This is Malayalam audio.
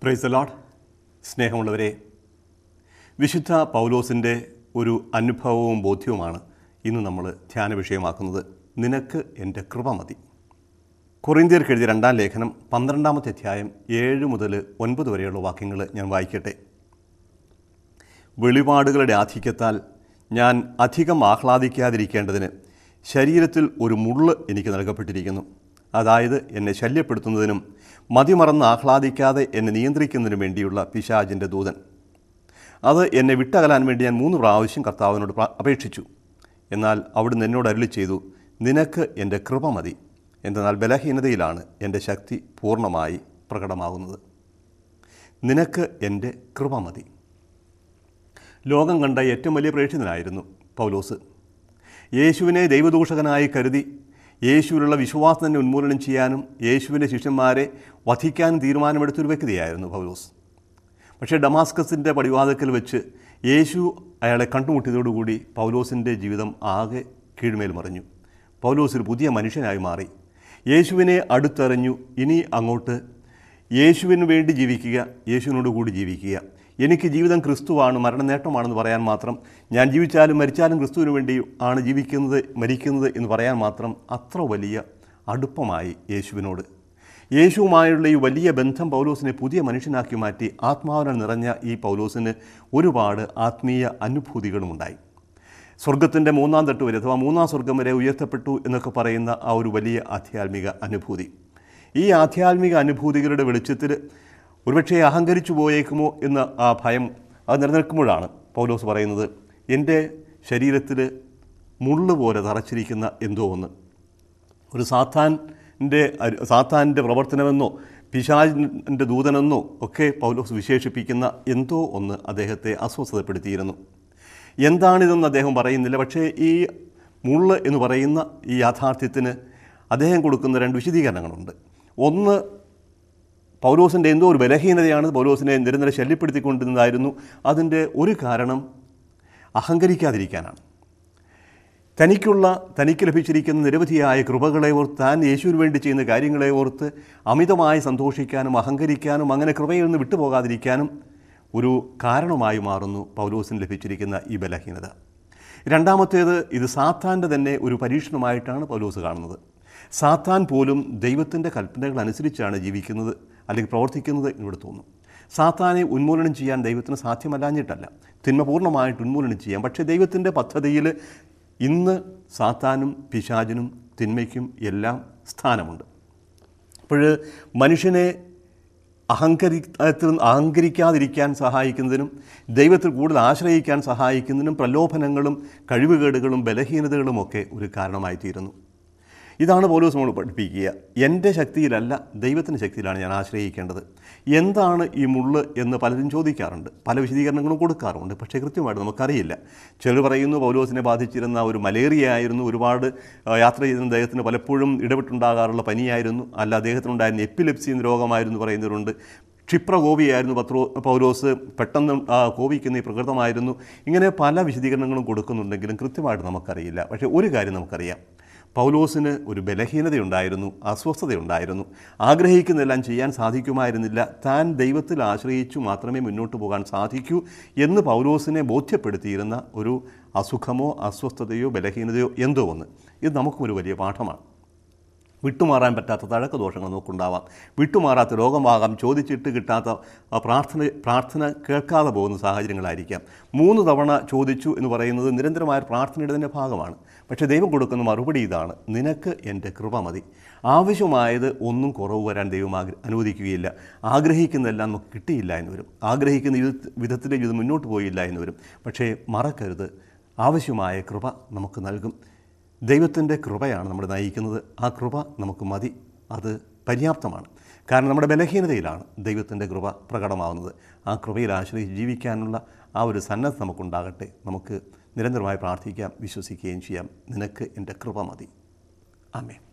പ്രൈസ് ലോഡ് സ്നേഹമുള്ളവരെ വിശുദ്ധ പൗലോസിൻ്റെ ഒരു അനുഭവവും ബോധ്യവുമാണ് ഇന്ന് നമ്മൾ ധ്യാന വിഷയമാക്കുന്നത് നിനക്ക് എൻ്റെ കൃപ മതി കൊറിന്ത്യർക്ക് എഴുതിയ രണ്ടാം ലേഖനം പന്ത്രണ്ടാമത്തെ അധ്യായം ഏഴ് മുതൽ ഒൻപത് വരെയുള്ള വാക്യങ്ങൾ ഞാൻ വായിക്കട്ടെ വെളിപാടുകളുടെ ആധിക്യത്താൽ ഞാൻ അധികം ആഹ്ലാദിക്കാതിരിക്കേണ്ടതിന് ശരീരത്തിൽ ഒരു മുള്ള് എനിക്ക് നൽകപ്പെട്ടിരിക്കുന്നു അതായത് എന്നെ ശല്യപ്പെടുത്തുന്നതിനും മതിമറന്ന് ആഹ്ലാദിക്കാതെ എന്നെ നിയന്ത്രിക്കുന്നതിനും വേണ്ടിയുള്ള പിശാചിൻ്റെ ദൂതൻ അത് എന്നെ വിട്ടകലാൻ വേണ്ടി ഞാൻ മൂന്ന് പ്രാവശ്യം കർത്താവിനോട് പ്ര- അപേക്ഷിച്ചു എന്നാൽ അവിടുന്ന് എന്നോട് അരുളി ചെയ്തു നിനക്ക് എൻ്റെ കൃപ മതി എന്തെന്നാൽ ബലഹീനതയിലാണ് എൻ്റെ ശക്തി പൂർണ്ണമായി പ്രകടമാകുന്നത് നിനക്ക് എൻ്റെ കൃപ മതി ലോകം കണ്ട ഏറ്റവും വലിയ പ്രേക്ഷിതനായിരുന്നു പൗലോസ് യേശുവിനെ ദൈവദൂഷകനായി കരുതി യേശുവിലുള്ള വിശ്വാസം തന്നെ ഉന്മൂലനം ചെയ്യാനും യേശുവിൻ്റെ ശിഷ്യന്മാരെ വധിക്കാനും തീരുമാനമെടുത്തൊരു വ്യക്തിയായിരുന്നു പൗലോസ് പക്ഷേ ഡമാസ്കസിൻ്റെ പടിവാതിക്കൽ വെച്ച് യേശു അയാളെ കണ്ടുമുട്ടിയതോടുകൂടി പൗലോസിൻ്റെ ജീവിതം ആകെ കീഴ്മേൽ മറിഞ്ഞു പൗലോസ് ഒരു പുതിയ മനുഷ്യനായി മാറി യേശുവിനെ അടുത്തറിഞ്ഞു ഇനി അങ്ങോട്ട് യേശുവിന് വേണ്ടി ജീവിക്കുക യേശുവിനോട് കൂടി ജീവിക്കുക എനിക്ക് ജീവിതം ക്രിസ്തുവാണ് മരണ നേട്ടമാണെന്ന് പറയാൻ മാത്രം ഞാൻ ജീവിച്ചാലും മരിച്ചാലും ക്രിസ്തുവിന് വേണ്ടി ആണ് ജീവിക്കുന്നത് മരിക്കുന്നത് എന്ന് പറയാൻ മാത്രം അത്ര വലിയ അടുപ്പമായി യേശുവിനോട് യേശുവുമായുള്ള ഈ വലിയ ബന്ധം പൗലോസിനെ പുതിയ മനുഷ്യനാക്കി മാറ്റി ആത്മാവിനാൽ നിറഞ്ഞ ഈ പൗലോസിന് ഒരുപാട് ആത്മീയ അനുഭൂതികളുമുണ്ടായി സ്വർഗത്തിൻ്റെ മൂന്നാം തട്ട് വരെ അഥവാ മൂന്നാം സ്വർഗം വരെ ഉയർത്തപ്പെട്ടു എന്നൊക്കെ പറയുന്ന ആ ഒരു വലിയ ആധ്യാത്മിക അനുഭൂതി ഈ ആധ്യാത്മിക അനുഭൂതികളുടെ വെളിച്ചത്തിൽ ഒരുപക്ഷെ അഹങ്കരിച്ചു പോയേക്കുമോ എന്ന ആ ഭയം അത് നിലനിൽക്കുമ്പോഴാണ് പൗലോസ് പറയുന്നത് എൻ്റെ ശരീരത്തിൽ മുള്ളു പോലെ തറച്ചിരിക്കുന്ന എന്തോ ഒന്ന് ഒരു സാത്താൻ്റെ സാത്താൻ്റെ പ്രവർത്തനമെന്നോ പിശാചിൻ്റെ ദൂതനെന്നോ ഒക്കെ പൗലോസ് വിശേഷിപ്പിക്കുന്ന എന്തോ ഒന്ന് അദ്ദേഹത്തെ അസ്വസ്ഥതപ്പെടുത്തിയിരുന്നു എന്താണിതെന്ന് അദ്ദേഹം പറയുന്നില്ല പക്ഷേ ഈ മുള്ള് എന്ന് പറയുന്ന ഈ യാഥാർത്ഥ്യത്തിന് അദ്ദേഹം കൊടുക്കുന്ന രണ്ട് വിശദീകരണങ്ങളുണ്ട് ഒന്ന് പൗലോസിൻ്റെ എന്തോ ഒരു ബലഹീനതയാണ് പൗലോസിനെ നിരന്തരം ശല്യപ്പെടുത്തിക്കൊണ്ടിരുന്നതായിരുന്നു അതിൻ്റെ ഒരു കാരണം അഹങ്കരിക്കാതിരിക്കാനാണ് തനിക്കുള്ള തനിക്ക് ലഭിച്ചിരിക്കുന്ന നിരവധിയായ കൃപകളെ ഓർത്ത് താൻ യേശുവിന് വേണ്ടി ചെയ്യുന്ന കാര്യങ്ങളെ ഓർത്ത് അമിതമായി സന്തോഷിക്കാനും അഹങ്കരിക്കാനും അങ്ങനെ കൃപയിൽ നിന്ന് വിട്ടുപോകാതിരിക്കാനും ഒരു കാരണമായി മാറുന്നു പൗലോസിന് ലഭിച്ചിരിക്കുന്ന ഈ ബലഹീനത രണ്ടാമത്തേത് ഇത് സാത്താൻ്റെ തന്നെ ഒരു പരീക്ഷണമായിട്ടാണ് പൗലോസ് കാണുന്നത് സാത്താൻ പോലും ദൈവത്തിൻ്റെ കൽപ്പനകൾ അനുസരിച്ചാണ് ജീവിക്കുന്നത് അല്ലെങ്കിൽ പ്രവർത്തിക്കുന്നത് എന്നിവിടെ തോന്നും സാത്താനെ ഉന്മൂലനം ചെയ്യാൻ ദൈവത്തിന് സാധ്യമല്ലാഞ്ഞിട്ടല്ല തിന്മ പൂർണ്ണമായിട്ട് ഉന്മൂലനം ചെയ്യാം പക്ഷേ ദൈവത്തിൻ്റെ പദ്ധതിയിൽ ഇന്ന് സാത്താനും പിശാചിനും തിന്മയ്ക്കും എല്ലാം സ്ഥാനമുണ്ട് അപ്പോൾ മനുഷ്യനെ അഹങ്കരിത്തിൽ അഹങ്കരിക്കാതിരിക്കാൻ സഹായിക്കുന്നതിനും ദൈവത്തിൽ കൂടുതൽ ആശ്രയിക്കാൻ സഹായിക്കുന്നതിനും പ്രലോഭനങ്ങളും കഴിവുകേടുകളും ബലഹീനതകളുമൊക്കെ ഒരു കാരണമായി തീരുന്നു ഇതാണ് പോലീസ് നമ്മൾ പഠിപ്പിക്കുക എൻ്റെ ശക്തിയിലല്ല ദൈവത്തിൻ്റെ ശക്തിയിലാണ് ഞാൻ ആശ്രയിക്കേണ്ടത് എന്താണ് ഈ മുള്ള് എന്ന് പലരും ചോദിക്കാറുണ്ട് പല വിശദീകരണങ്ങളും കൊടുക്കാറുണ്ട് പക്ഷേ കൃത്യമായിട്ട് നമുക്കറിയില്ല ചിലർ പറയുന്നു പൗലോസിനെ ബാധിച്ചിരുന്ന ഒരു മലേറിയ ആയിരുന്നു ഒരുപാട് ആ, യാത്ര ചെയ്തിരുന്ന അദ്ദേഹത്തിന് പലപ്പോഴും ഇടപെട്ടുണ്ടാകാറുള്ള പനിയായിരുന്നു അല്ല അദ്ദേഹത്തിനുണ്ടായിരുന്ന എപ്പിലെപ്സി എന്ന രോഗമായിരുന്നു പറയുന്നവരുണ്ട് ക്ഷിപ്രകോപിയായിരുന്നു പത്രോ പൗലോസ് പെട്ടെന്ന് ആ, കോപിക്കുന്ന ഈ പ്രകൃതമായിരുന്നു ഇങ്ങനെ പല വിശദീകരണങ്ങളും കൊടുക്കുന്നുണ്ടെങ്കിലും കൃത്യമായിട്ട് നമുക്കറിയില്ല പക്ഷേ ഒരു കാര്യം നമുക്കറിയാം പൗലോസിന് ഒരു ബലഹീനതയുണ്ടായിരുന്നു അസ്വസ്ഥതയുണ്ടായിരുന്നു ആഗ്രഹിക്കുന്നതെല്ലാം ചെയ്യാൻ സാധിക്കുമായിരുന്നില്ല താൻ ദൈവത്തിൽ ആശ്രയിച്ചു മാത്രമേ മുന്നോട്ട് പോകാൻ സാധിക്കൂ എന്ന് പൗലോസിനെ ബോധ്യപ്പെടുത്തിയിരുന്ന ഒരു അസുഖമോ അസ്വസ്ഥതയോ ബലഹീനതയോ എന്തോ ഒന്ന് ഇത് നമുക്കും ഒരു വലിയ പാഠമാണ് വിട്ടുമാറാൻ പറ്റാത്ത തഴക്ക ദോഷങ്ങൾ നമുക്കുണ്ടാവാം വിട്ടുമാറാത്ത രോഗമാകാം ചോദിച്ചിട്ട് കിട്ടാത്ത ആ, പ്രാർത്ഥന പ്രാർത്ഥന കേൾക്കാതെ പോകുന്ന സാഹചര്യങ്ങളായിരിക്കാം മൂന്ന് തവണ ചോദിച്ചു എന്ന് പറയുന്നത് നിരന്തരമായ പ്രാർത്ഥനയുടെ തന്നെ ഭാഗമാണ് പക്ഷേ ദൈവം കൊടുക്കുന്ന മറുപടി ഇതാണ് നിനക്ക് എൻ്റെ കൃപ മതി ആവശ്യമായത് ഒന്നും കുറവ് വരാൻ ദൈവം ആഗ്ര അനുവദിക്കുകയില്ല ആഗ്രഹിക്കുന്നതെല്ലാം നമുക്ക് കിട്ടിയില്ല എന്ന് വരും ആഗ്രഹിക്കുന്ന ഇത് വിധത്തിലേക്ക് ഇത് മുന്നോട്ട് പോയില്ല എന്ന് വരും പക്ഷേ മറക്കരുത് ആവശ്യമായ കൃപ നമുക്ക് നൽകും ദൈവത്തിൻ്റെ കൃപയാണ് നമ്മളെ നയിക്കുന്നത് ആ കൃപ നമുക്ക് മതി അത് പര്യാപ്തമാണ് കാരണം നമ്മുടെ ബലഹീനതയിലാണ് ദൈവത്തിൻ്റെ കൃപ പ്രകടമാവുന്നത് ആ കൃപയിൽ ആശ്രയിച്ച് ജീവിക്കാനുള്ള ആ ഒരു സന്നദ്ധ നമുക്കുണ്ടാകട്ടെ നമുക്ക് നിരന്തരമായി പ്രാർത്ഥിക്കാം വിശ്വസിക്കുകയും ചെയ്യാം നിനക്ക് എൻ്റെ കൃപ മതി ആമേ